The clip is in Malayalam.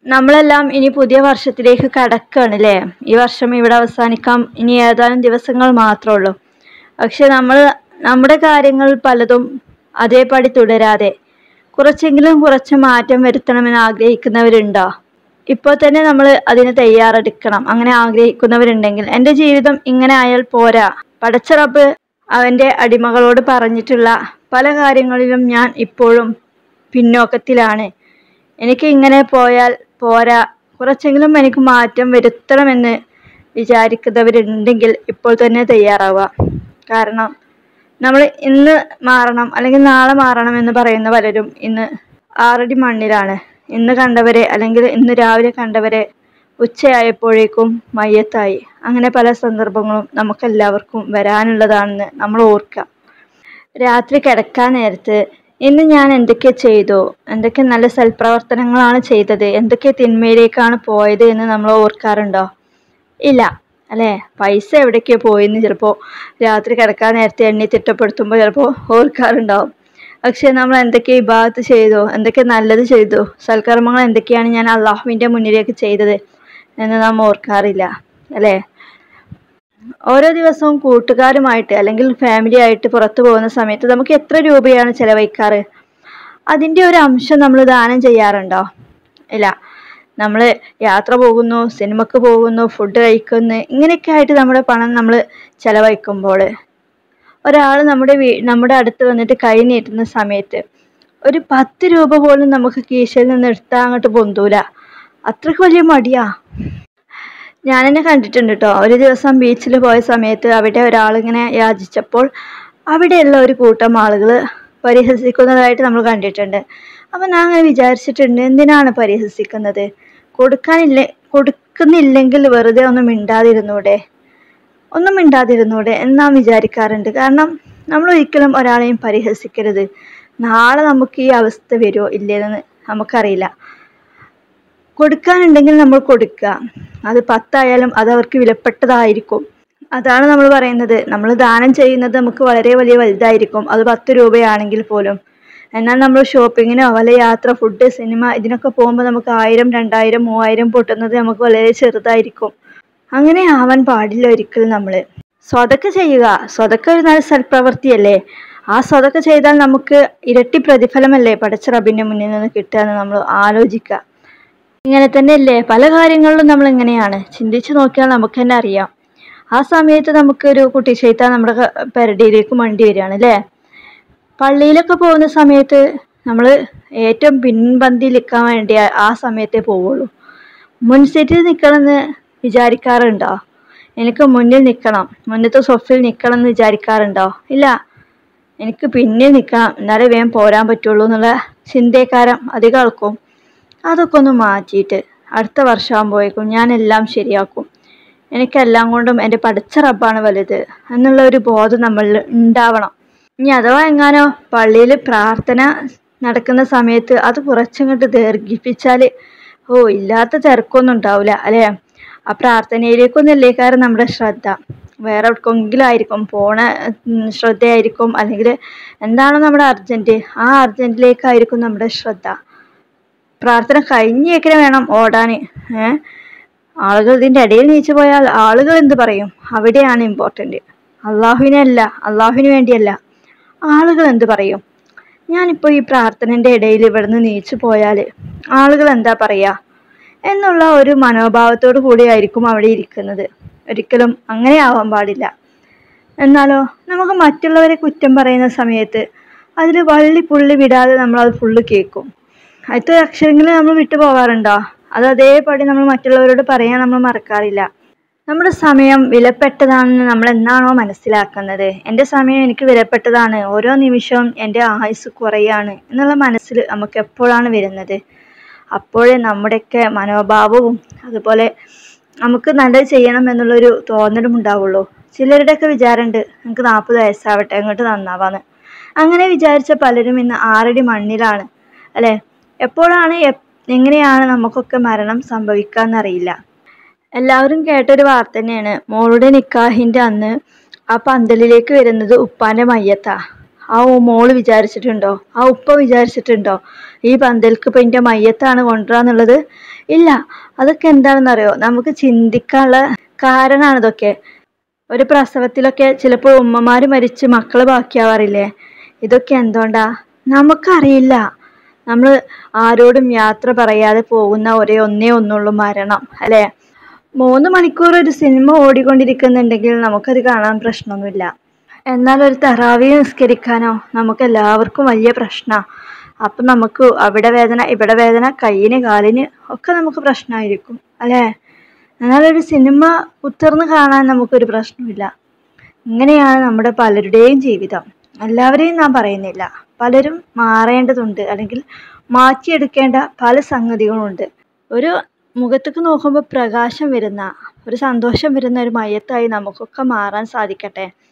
നമ്മളെല്ലാം ഇനി പുതിയ വർഷത്തിലേക്ക് കടക്കുകയാണ് അല്ലേ ഈ വർഷം ഇവിടെ അവസാനിക്കാം ഇനി ഏതാനും ദിവസങ്ങൾ മാത്രമേ ഉള്ളൂ പക്ഷെ നമ്മൾ നമ്മുടെ കാര്യങ്ങൾ പലതും അതേപടി തുടരാതെ കുറച്ചെങ്കിലും കുറച്ച് മാറ്റം വരുത്തണമെന്ന് ആഗ്രഹിക്കുന്നവരുണ്ടോ ഇപ്പോൾ തന്നെ നമ്മൾ അതിന് തയ്യാറെടുക്കണം അങ്ങനെ ആഗ്രഹിക്കുന്നവരുണ്ടെങ്കിൽ എൻ്റെ ജീവിതം ഇങ്ങനെ ആയാൽ പോരാ പടച്ച റബ്ബ് അവൻ്റെ അടിമകളോട് പറഞ്ഞിട്ടുള്ള പല കാര്യങ്ങളിലും ഞാൻ ഇപ്പോഴും പിന്നോക്കത്തിലാണ് എനിക്ക് ഇങ്ങനെ പോയാൽ പോരാ കുറച്ചെങ്കിലും എനിക്ക് മാറ്റം വരുത്തണമെന്ന് വിചാരിക്കുന്നവരുണ്ടെങ്കിൽ ഇപ്പോൾ തന്നെ തയ്യാറാവുക കാരണം നമ്മൾ ഇന്ന് മാറണം അല്ലെങ്കിൽ നാളെ മാറണം എന്ന് പറയുന്ന പലരും ഇന്ന് ആറടി മണ്ണിലാണ് ഇന്ന് കണ്ടവരെ അല്ലെങ്കിൽ ഇന്ന് രാവിലെ കണ്ടവരെ ഉച്ചയായപ്പോഴേക്കും മയ്യത്തായി അങ്ങനെ പല സന്ദർഭങ്ങളും നമുക്കെല്ലാവർക്കും വരാനുള്ളതാണെന്ന് നമ്മൾ ഓർക്കുക രാത്രി കിടക്കാൻ നേരത്ത് ഇന്ന് ഞാൻ എന്തൊക്കെ ചെയ്തു എന്തൊക്കെ നല്ല സൽപ്രവർത്തനങ്ങളാണ് ചെയ്തത് എന്തൊക്കെ തിന്മയിലേക്കാണ് പോയത് എന്ന് നമ്മൾ ഓർക്കാറുണ്ടോ ഇല്ല അല്ലേ പൈസ എവിടേക്കോ പോയെന്ന് ചിലപ്പോൾ രാത്രി കിടക്കാൻ നേരത്തെ എണ്ണി തിട്ടപ്പെടുത്തുമ്പോൾ ചിലപ്പോൾ ഓർക്കാറുണ്ടാവും പക്ഷെ നമ്മൾ എന്തൊക്കെ ഇബാദത്ത് ചെയ്തു എന്തൊക്കെ നല്ലത് ചെയ്തു സൽക്കർമ്മങ്ങൾ എന്തൊക്കെയാണ് ഞാൻ അള്ളാഹുവിൻ്റെ മുന്നിലേക്ക് ചെയ്തത് എന്ന് നാം ഓർക്കാറില്ല അല്ലേ ഓരോ ദിവസവും കൂട്ടുകാരുമായിട്ട് അല്ലെങ്കിൽ ഫാമിലി ആയിട്ട് പുറത്തു പോകുന്ന സമയത്ത് നമുക്ക് എത്ര രൂപയാണ് ചെലവഴിക്കാറ് അതിൻ്റെ ഒരു അംശം നമ്മൾ ദാനം ചെയ്യാറുണ്ടോ ഇല്ല നമ്മൾ യാത്ര പോകുന്നു സിനിമക്ക് പോകുന്നു ഫുഡ് കഴിക്കുന്നു ഇങ്ങനെയൊക്കെ ആയിട്ട് നമ്മുടെ പണം നമ്മൾ ചെലവഴിക്കുമ്പോൾ ഒരാൾ നമ്മുടെ വീ നമ്മുടെ അടുത്ത് വന്നിട്ട് കൈ നീട്ടുന്ന സമയത്ത് ഒരു പത്ത് രൂപ പോലും നമുക്ക് കീശയിൽ നിന്ന് എടുത്താൽ അങ്ങോട്ട് പൊന്തൂല അത്രയ്ക്ക് വലിയ മടിയാ ഞാൻ എന്നെ കണ്ടിട്ടുണ്ട് കേട്ടോ ഒരു ദിവസം ബീച്ചിൽ പോയ സമയത്ത് അവിടെ ഒരാളിങ്ങനെ യാചിച്ചപ്പോൾ അവിടെയുള്ള ഒരു കൂട്ടം ആളുകൾ പരിഹസിക്കുന്നതായിട്ട് നമ്മൾ കണ്ടിട്ടുണ്ട് അപ്പം ഞാൻ അങ്ങനെ വിചാരിച്ചിട്ടുണ്ട് എന്തിനാണ് പരിഹസിക്കുന്നത് കൊടുക്കാനില്ല കൊടുക്കുന്നില്ലെങ്കിൽ വെറുതെ ഒന്നും മിണ്ടാതിരുന്നൂടെ ഒന്നും മിണ്ടാതിരുന്നൂടെ എന്ന് നാം വിചാരിക്കാറുണ്ട് കാരണം നമ്മൾ ഒരിക്കലും ഒരാളെയും പരിഹസിക്കരുത് നാളെ നമുക്ക് ഈ അവസ്ഥ വരുമോ ഇല്ലേന്ന് നമുക്കറിയില്ല കൊടുക്കാനുണ്ടെങ്കിൽ നമ്മൾ കൊടുക്കുക അത് പത്തായാലും അത് അവർക്ക് വിലപ്പെട്ടതായിരിക്കും അതാണ് നമ്മൾ പറയുന്നത് നമ്മൾ ദാനം ചെയ്യുന്നത് നമുക്ക് വളരെ വലിയ വലുതായിരിക്കും അത് പത്ത് രൂപയാണെങ്കിൽ പോലും എന്നാൽ നമ്മൾ ഷോപ്പിങ്ങിനോ വല്ല യാത്ര ഫുഡ് സിനിമ ഇതിനൊക്കെ പോകുമ്പോൾ നമുക്ക് ആയിരം രണ്ടായിരം മൂവായിരം പൊട്ടുന്നത് നമുക്ക് വളരെ ചെറുതായിരിക്കും അങ്ങനെ ആവാൻ പാടില്ല ഒരിക്കലും നമ്മൾ സ്വതക്ക ചെയ്യുക സ്വതക്ക ഒരു നല്ല സൽപ്രവൃത്തിയല്ലേ ആ സ്വതക്ക ചെയ്താൽ നമുക്ക് ഇരട്ടി പ്രതിഫലമല്ലേ പടച്ച റബിൻ്റെ മുന്നിൽ നിന്ന് കിട്ടുക എന്ന് നമ്മൾ ആലോചിക്കുക ഇങ്ങനെ തന്നെയല്ലേ പല കാര്യങ്ങളിലും നമ്മൾ ഇങ്ങനെയാണ് ചിന്തിച്ചു നോക്കിയാൽ നമുക്ക് തന്നെ അറിയാം ആ സമയത്ത് നമുക്കൊരു കുട്ടി ചെയ്താൽ നമ്മുടെ ക- പെരടിയിലേക്ക് മണ്ടി വരികയാണ് അല്ലേ പള്ളിയിലൊക്കെ പോകുന്ന സമയത്ത് നമ്മൾ ഏറ്റവും പിൻപന്തിയിൽ നിൽക്കാൻ വേണ്ടി ആ- ആ സമയത്തേ പോവുള്ളൂ മുൻസീറ്റിൽ നിൽക്കണമെന്ന് വിചാരിക്കാറുണ്ടോ എനിക്ക് മുന്നിൽ നിൽക്കണം മുന്നത്തെ സൊഫിൽ നിൽക്കണം എന്ന് വിചാരിക്കാറുണ്ടോ ഇല്ല എനിക്ക് പിന്നിൽ നിൽക്കണം എന്നാലേ വേഗം പോരാൻ പറ്റുള്ളൂ എന്നുള്ള ചിന്തക്കാരം അധികം ആൾക്കും അതൊക്കെ ഒന്ന് മാറ്റിയിട്ട് അടുത്ത വർഷമാകുമ്പോഴേക്കും ഞാൻ എല്ലാം ശരിയാക്കും എനിക്കെല്ലാം കൊണ്ടും എൻ്റെ പഠിച്ച റബ്ബാണ് വലുത് എന്നുള്ള ഒരു ബോധം നമ്മളിൽ ഉണ്ടാവണം ഇനി അഥവാ എങ്ങാനോ പള്ളിയിൽ പ്രാർത്ഥന നടക്കുന്ന സമയത്ത് അത് കുറച്ചങ്ങോട്ട് ദീർഘിപ്പിച്ചാൽ ഓ ഇല്ലാത്ത തിരക്കൊന്നും ഉണ്ടാവില്ല അല്ലേ ആ പ്രാർത്ഥനയിലേക്കൊന്നും കാരണം നമ്മുടെ ശ്രദ്ധ വേറെ എവിടെക്കെങ്കിലും ആയിരിക്കും പോണ ഉം, ശ്രദ്ധയായിരിക്കും അല്ലെങ്കിൽ എന്താണോ നമ്മുടെ അർജൻറ്റ് ആ അർജൻറ്റിലേക്കായിരിക്കും നമ്മുടെ ശ്രദ്ധ പ്രാർത്ഥന കഴിഞ്ഞേക്കിനെ വേണം ഓടാൻ ഏ ആളുകൾ ഇതിൻ്റെ ഇടയിൽ നീച്ചു പോയാൽ ആളുകൾ എന്ത് പറയും അവിടെയാണ് ഇമ്പോർട്ടൻ്റ് അള്ളാഹുവിനല്ല അള്ളാഹുവിന് വേണ്ടിയല്ല ആളുകൾ എന്ത് പറയും ഞാനിപ്പോൾ ഈ പ്രാർത്ഥനൻ്റെ ഇടയിൽ ഇവിടുന്ന് നീച്ചു പോയാൽ ആളുകൾ എന്താ പറയുക എന്നുള്ള ഒരു മനോഭാവത്തോടു കൂടിയായിരിക്കും അവിടെ ഇരിക്കുന്നത് ഒരിക്കലും അങ്ങനെ ആവാൻ പാടില്ല എന്നാലോ നമുക്ക് മറ്റുള്ളവരെ കുറ്റം പറയുന്ന സമയത്ത് അതിൽ വള്ളി പുള്ളി വിടാതെ നമ്മൾ അത് ഫുള്ള് കേൾക്കും അടുത്ത അക്ഷരങ്ങൾ നമ്മൾ വിട്ടു പോകാറുണ്ടോ അത് അതേപടി നമ്മൾ മറ്റുള്ളവരോട് പറയാൻ നമ്മൾ മറക്കാറില്ല നമ്മുടെ സമയം വിലപ്പെട്ടതാണെന്ന് നമ്മൾ എന്നാണോ മനസ്സിലാക്കുന്നത് എൻ്റെ സമയം എനിക്ക് വിലപ്പെട്ടതാണ് ഓരോ നിമിഷവും എൻ്റെ ആയുസ് കുറയാണ് എന്നുള്ള മനസ്സിൽ നമുക്ക് എപ്പോഴാണ് വരുന്നത് അപ്പോഴേ നമ്മുടെയൊക്കെ മനോഭാവവും അതുപോലെ നമുക്ക് നല്ലത് ചെയ്യണം എന്നുള്ളൊരു തോന്നലും ഉണ്ടാവുള്ളൂ ചിലരുടെയൊക്കെ വിചാരമുണ്ട് നമുക്ക് നാൽപ്പത് വയസ്സാവട്ടെ അങ്ങോട്ട് നന്നാവാന്ന് അങ്ങനെ വിചാരിച്ച പലരും ഇന്ന് ആറടി മണ്ണിലാണ് അല്ലേ എപ്പോഴാണ് എപ്- എങ്ങനെയാണ് നമുക്കൊക്കെ മരണം സംഭവിക്കാന്നറിയില്ല എല്ലാവരും കേട്ടൊരു വാർത്ത തന്നെയാണ് മോളുടെ നിക്കാഹിൻ്റെ അന്ന് ആ പന്തലിലേക്ക് വരുന്നത് ഉപ്പാൻ്റെ മയ്യത്താ ആ മോള് വിചാരിച്ചിട്ടുണ്ടോ ആ ഉപ്പ വിചാരിച്ചിട്ടുണ്ടോ ഈ പന്തൽക്ക് ഇപ്പം എൻ്റെ മയ്യത്താണ് കൊണ്ടുവരാന്നുള്ളത് ഇല്ല അതൊക്കെ എന്താണെന്നറിയോ നമുക്ക് ചിന്തിക്കാനുള്ള കാരണമാണ് ഇതൊക്കെ ഒരു പ്രസവത്തിലൊക്കെ ചിലപ്പോൾ ഉമ്മമാർ മരിച്ച് മക്കൾ ബാക്കിയാവാറില്ലേ ഇതൊക്കെ എന്തുകൊണ്ടാ നമുക്കറിയില്ല നമ്മൾ ആരോടും യാത്ര പറയാതെ പോകുന്ന ഒരേ ഒന്നേ ഒന്നുള്ളൂ മരണം അല്ലേ മൂന്ന് മണിക്കൂർ ഒരു സിനിമ ഓടിക്കൊണ്ടിരിക്കുന്നുണ്ടെങ്കിൽ നമുക്കത് കാണാൻ പ്രശ്നമൊന്നുമില്ല എന്നാൽ ഒരു തറാവി നിസ്കരിക്കാനോ നമുക്ക് എല്ലാവർക്കും വലിയ പ്രശ്നമാണ് അപ്പം നമുക്ക് അവിടെ വേദന ഇവിടെ വേദന കയ്യിന് കാലിന് ഒക്കെ നമുക്ക് പ്രശ്നമായിരിക്കും അല്ലേ എന്നാൽ ഒരു സിനിമ ഉത്തർന്ന് കാണാൻ നമുക്കൊരു പ്രശ്നമില്ല ഇങ്ങനെയാണ് നമ്മുടെ പലരുടെയും ജീവിതം എല്ലാവരെയും നാം പറയുന്നില്ല പലരും മാറേണ്ടതുണ്ട് അല്ലെങ്കിൽ മാറ്റിയെടുക്കേണ്ട പല സംഗതികളുമുണ്ട് ഒരു മുഖത്തേക്ക് നോക്കുമ്പോൾ പ്രകാശം വരുന്ന ഒരു സന്തോഷം വരുന്ന ഒരു മയത്തായി നമുക്കൊക്കെ മാറാൻ സാധിക്കട്ടെ